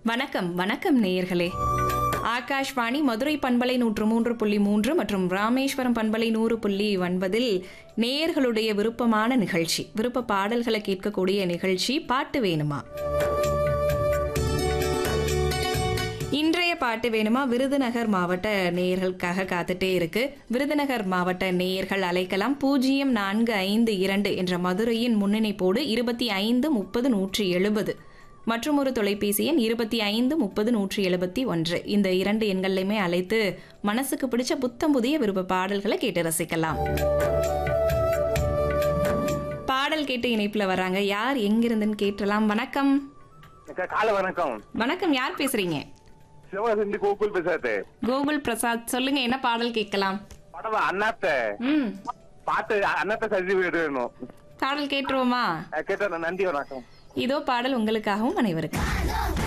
வணக்கம் வணக்கம் நேயர்களே ஆகாஷ்வாணி மதுரை பண்பலை நூற்று மூன்று புள்ளி மூன்று மற்றும் ராமேஸ்வரம் பண்பலை நூறு புள்ளி ஒன்பதில் நேயர்களுடைய விருப்பமான நிகழ்ச்சி விருப்ப பாடல்களை கேட்கக்கூடிய நிகழ்ச்சி பாட்டு வேணுமா இன்றைய பாட்டு வேணுமா விருதுநகர் மாவட்ட நேயர்களுக்காக காத்துட்டே இருக்கு விருதுநகர் மாவட்ட நேயர்கள் அழைக்கலாம் பூஜ்ஜியம் நான்கு ஐந்து இரண்டு என்ற மதுரையின் முன்னிணைப்போடு இருபத்தி ஐந்து முப்பது நூற்றி எழுபது மற்றும் ஒரு தொலைபேசி எண் இருபத்தி ஐந்து முப்பது நூற்றி எழுபத்தி ஒன்று இந்த இரண்டு எண்கள்லையுமே அழைத்து மனசுக்கு பிடிச்ச புத்தம் புதிய விருப்ப பாடல்களை கேட்டு ரசிக்கலாம் பாடல் கேட்டு இணைப்புல வராங்க யார் எங்கிருந்துன்னு கேட்டலாம் வணக்கம் அக்கா, காலை வணக்கம் வணக்கம் யார் பேசுறீங்க சிவகாசி கோகுல் பேசாது கோகுல் பிரசாத் சொல்லுங்க என்ன பாடல் கேட்கலாம் படம் அண்ணாத்த ம் பாட்டு அண்ணாத்த சதி வேணும் பாடல் கேட்டுருவோமா கேட்ட நன்றி வணக்கம் இதோ பாடல் உங்களுக்காகவும் அனைவருக்கும்